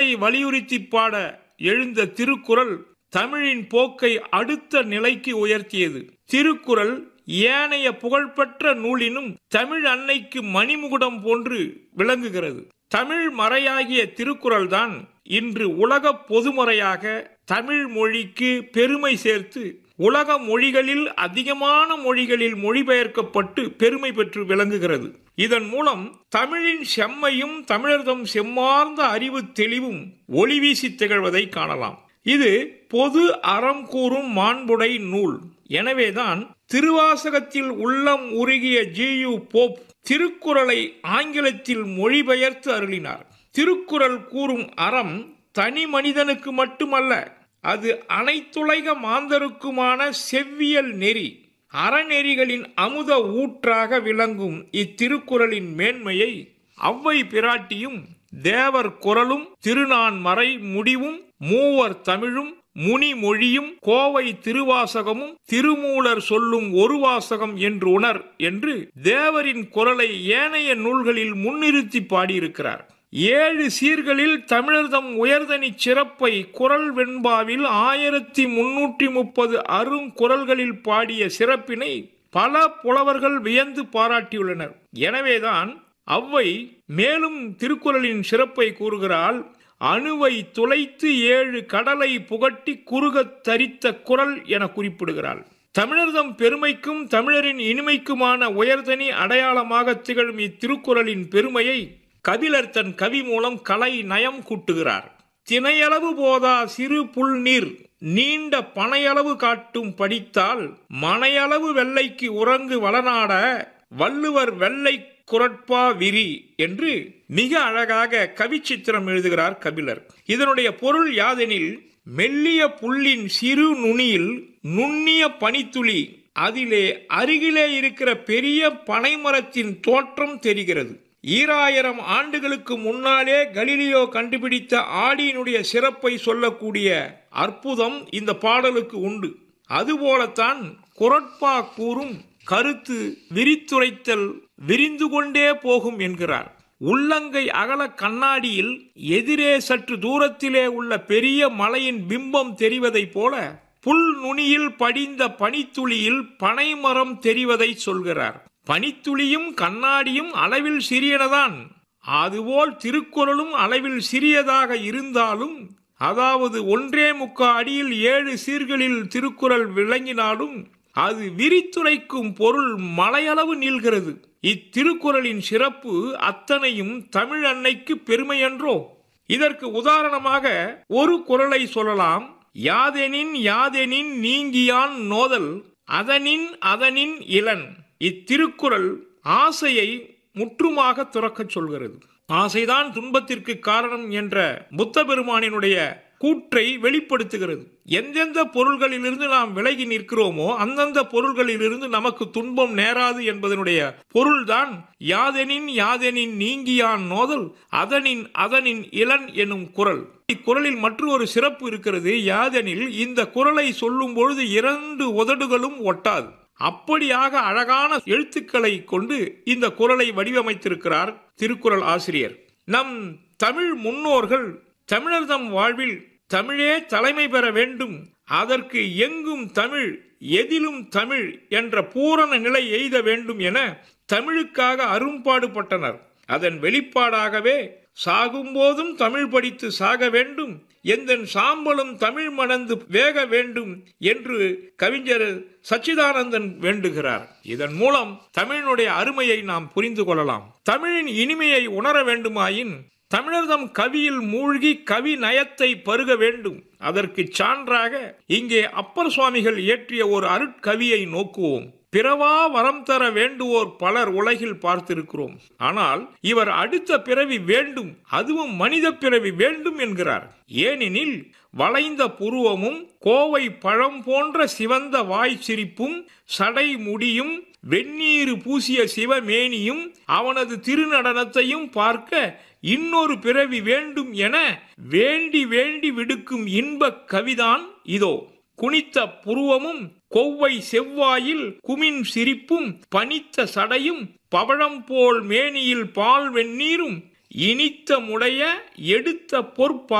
வலியுறுத்தி பாட எழுந்த திருக்குறள் தமிழின் போக்கை அடுத்த நிலைக்கு உயர்த்தியது திருக்குறள் ஏனைய புகழ்பெற்ற நூலினும் தமிழ் அன்னைக்கு மணிமுகுடம் போன்று விளங்குகிறது தமிழ் மறையாகிய திருக்குறள் தான் இன்று உலக பொதுமறையாக தமிழ் மொழிக்கு பெருமை சேர்த்து உலக மொழிகளில் அதிகமான மொழிகளில் மொழிபெயர்க்கப்பட்டு பெருமை பெற்று விளங்குகிறது இதன் மூலம் தமிழின் செம்மையும் தமிழர்தம் செம்மார்ந்த அறிவு தெளிவும் ஒளி வீசி திகழ்வதை காணலாம் இது பொது அறம் கூறும் மாண்புடை நூல் எனவேதான் திருவாசகத்தில் உள்ளம் உருகிய ஜியு போப் திருக்குறளை ஆங்கிலத்தில் மொழிபெயர்த்து அருளினார் திருக்குறள் கூறும் அறம் தனி மனிதனுக்கு மட்டுமல்ல அது அனைத்துலக மாந்தருக்குமான செவ்வியல் நெறி அறநெறிகளின் அமுத ஊற்றாக விளங்கும் இத்திருக்குறளின் மேன்மையை அவ்வை பிராட்டியும் தேவர் குரலும் திருநான் மறை முடிவும் மூவர் தமிழும் முனி மொழியும் கோவை திருவாசகமும் திருமூலர் சொல்லும் ஒரு வாசகம் என்று உணர் என்று தேவரின் குரலை ஏனைய நூல்களில் முன்னிறுத்தி பாடியிருக்கிறார் ஏழு சீர்களில் தமிழர்தம் உயர்தனி சிறப்பை குரல் வெண்பாவில் ஆயிரத்தி முன்னூற்றி முப்பது அருங்குரல்களில் பாடிய சிறப்பினை பல புலவர்கள் வியந்து பாராட்டியுள்ளனர் எனவேதான் அவ்வை மேலும் திருக்குறளின் சிறப்பை கூறுகிறாள் அணுவை துளைத்து ஏழு கடலை புகட்டி குறுகத் தரித்த குரல் என குறிப்பிடுகிறாள் தமிழர்தம் பெருமைக்கும் தமிழரின் இனிமைக்குமான உயர்தனி அடையாளமாக திகழும் இத்திருக்குறளின் பெருமையை கபிலர் தன் கவி மூலம் கலை நயம் கூட்டுகிறார் தினையளவு போதா சிறு புல் நீர் நீண்ட பனையளவு காட்டும் படித்தால் மனையளவு வெள்ளைக்கு உறங்கு வளநாட வள்ளுவர் வெள்ளை குரட்பா விரி என்று மிக அழகாக கவிச்சித்திரம் எழுதுகிறார் கபிலர் இதனுடைய பொருள் யாதெனில் மெல்லிய புல்லின் சிறு நுனியில் நுண்ணிய பனித்துளி அதிலே அருகிலே இருக்கிற பெரிய பனைமரத்தின் தோற்றம் தெரிகிறது ஈராயிரம் ஆண்டுகளுக்கு முன்னாலே கலிலியோ கண்டுபிடித்த ஆடியினுடைய சிறப்பை சொல்லக்கூடிய அற்புதம் இந்த பாடலுக்கு உண்டு அதுபோலத்தான் குரட்பா கூறும் கருத்து விரித்துரைத்தல் விரிந்து கொண்டே போகும் என்கிறார் உள்ளங்கை அகல கண்ணாடியில் எதிரே சற்று தூரத்திலே உள்ள பெரிய மலையின் பிம்பம் தெரிவதைப் போல புல் நுனியில் படிந்த பனித்துளியில் பனைமரம் தெரிவதை சொல்கிறார் பனித்துளியும் கண்ணாடியும் அளவில் சிறியனதான் அதுபோல் திருக்குறளும் அளவில் சிறியதாக இருந்தாலும் அதாவது ஒன்றே முக்கா அடியில் ஏழு சீர்களில் திருக்குறள் விளங்கினாலும் அது விரித்துரைக்கும் பொருள் மலையளவு நீள்கிறது இத்திருக்குறளின் சிறப்பு அத்தனையும் தமிழ் அன்னைக்கு பெருமையன்றோ இதற்கு உதாரணமாக ஒரு குரலை சொல்லலாம் யாதெனின் யாதெனின் நீங்கியான் நோதல் அதனின் அதனின் இளன் இத்திருக்குறள் ஆசையை முற்றுமாக துறக்கச் சொல்கிறது ஆசைதான் துன்பத்திற்கு காரணம் என்ற புத்த பெருமானினுடைய கூற்றை வெளிப்படுத்துகிறது எந்தெந்த பொருள்களிலிருந்து நாம் விலகி நிற்கிறோமோ அந்தந்த பொருள்களிலிருந்து நமக்கு துன்பம் நேராது என்பதனுடைய பொருள்தான் யாதெனின் யாதெனின் நீங்கியான் நோதல் அதனின் அதனின் இளன் எனும் குரல் இக்குறளில் மற்றொரு சிறப்பு இருக்கிறது யாதெனில் இந்த குரலை சொல்லும் பொழுது இரண்டு உதடுகளும் ஒட்டாது அப்படியாக அழகான எழுத்துக்களை கொண்டு இந்த குரலை வடிவமைத்திருக்கிறார் திருக்குறள் ஆசிரியர் நம் தமிழ் முன்னோர்கள் தமிழர் தம் வாழ்வில் தமிழே தலைமை பெற வேண்டும் அதற்கு எங்கும் தமிழ் எதிலும் தமிழ் என்ற பூரண நிலை எய்த வேண்டும் என தமிழுக்காக அரும்பாடுபட்டனர் அதன் வெளிப்பாடாகவே சாகும்போதும் தமிழ் படித்து சாக வேண்டும் எந்தன் சாம்பலும் தமிழ் மணந்து வேக வேண்டும் என்று கவிஞர் சச்சிதானந்தன் வேண்டுகிறார் இதன் மூலம் தமிழினுடைய அருமையை நாம் புரிந்து கொள்ளலாம் தமிழின் இனிமையை உணர வேண்டுமாயின் தமிழர்தம் கவியில் மூழ்கி கவி நயத்தை பருக வேண்டும் அதற்கு சான்றாக இங்கே அப்பர் சுவாமிகள் இயற்றிய ஒரு அருட்கவியை நோக்குவோம் பிறவா வரம் தர வேண்டுவோர் பலர் உலகில் பார்த்திருக்கிறோம் ஆனால் இவர் அடுத்த பிறவி வேண்டும் அதுவும் மனித பிறவி வேண்டும் என்கிறார் ஏனெனில் வளைந்த புருவமும் கோவை பழம் போன்ற சிவந்த வாய் சிரிப்பும் சடை முடியும் வெந்நீரு பூசிய சிவமேனியும் அவனது திருநடனத்தையும் பார்க்க இன்னொரு பிறவி வேண்டும் என வேண்டி வேண்டி விடுக்கும் இன்பக் கவிதான் இதோ குனித்த புருவமும் கொவ்வை செவ்வாயில் குமின் சிரிப்பும் பனித்த சடையும் பவழம் போல் மேனியில் பால் வெந்நீரும் இனித்த முடைய எடுத்த பொற்பா